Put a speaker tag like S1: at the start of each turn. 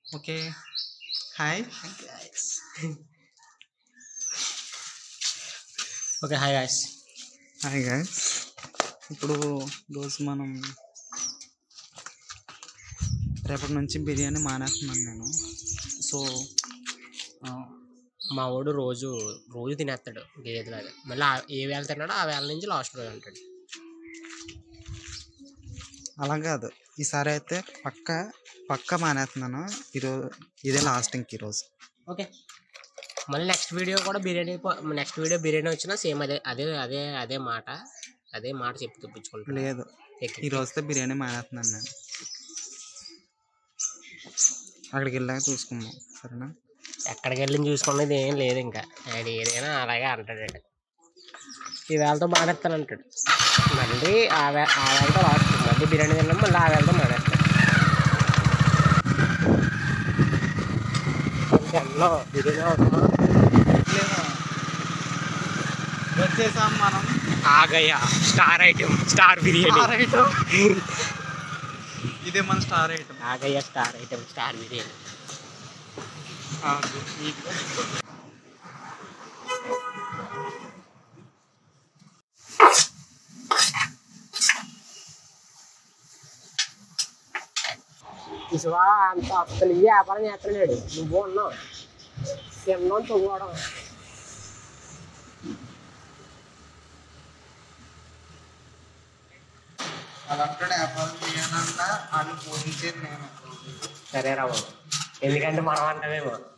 S1: Okay hi
S2: okay hi guys
S1: hi guys ఇప్పుడు రోజు మనం రేపటి నుంచి బిర్యానీ మానేస్తున్నాను నేను సో
S2: మా వాడు రోజు రోజు తినేస్తాడు గేదెలాగా మళ్ళీ ఆ- ఏ వేళ తిన్నాడో ఆ వేళ నుంచి లాస్ట్ రోజు ఉంటాడు
S1: అలా కాదు ఈసారి అయితే పక్క పక్క మానేస్తున్నాను ఈరోజు ఇదే లాస్ట్ ఇంక ఈరోజు
S2: ఓకే మళ్ళీ నెక్స్ట్ వీడియో కూడా బిర్యానీ నెక్స్ట్ వీడియో బిర్యానీ వచ్చినా సేమ్ అదే అదే అదే అదే మాట అదే మాట చెప్పి తెప్పించుకుంటాను
S1: లేదు ఈ రోజుతో బిర్యానీ మానేస్తున్నాను నేను అక్కడికి వెళ్ళాక చూసుకుందాం సరేనా
S2: ఎక్కడికి వెళ్ళి చూసుకునేది ఏం లేదు ఇంకా ఆయన ఏదైనా అలాగే అంటాడు ఆడు. ఈ వేళతో మానేస్తాను అంటాడు మళ్ళీ ఆ వే ఆ వేళతో లాస్ట్ మళ్ళీ బిర్యానీ తిన్నాం మళ్ళీ ఆ వేళతో మానేస్తాడు ఇంకెన్నో బిర్యానీ అవుతుందా
S1: వచ్చేసాం మనం
S2: ఆగయ్యా star item star biryani
S1: star item ఇదే మన స్టార్ ఐటమ్
S2: ఆగయ్య స్టార్ ఐటమ్ స్టార్ బిర్యానీ ఇసువా అంత అసలు ఈ వ్యాపారం చేస్తలేడు నువ్వు ఉన్నావు తిన్నాం తవ్వడం
S1: అలాంటి వ్యాపారం చేయాలన్నా వాళ్ళు పోషించేది నేను
S2: సరే రావు ఎందుకంటే మనం అంటామేమో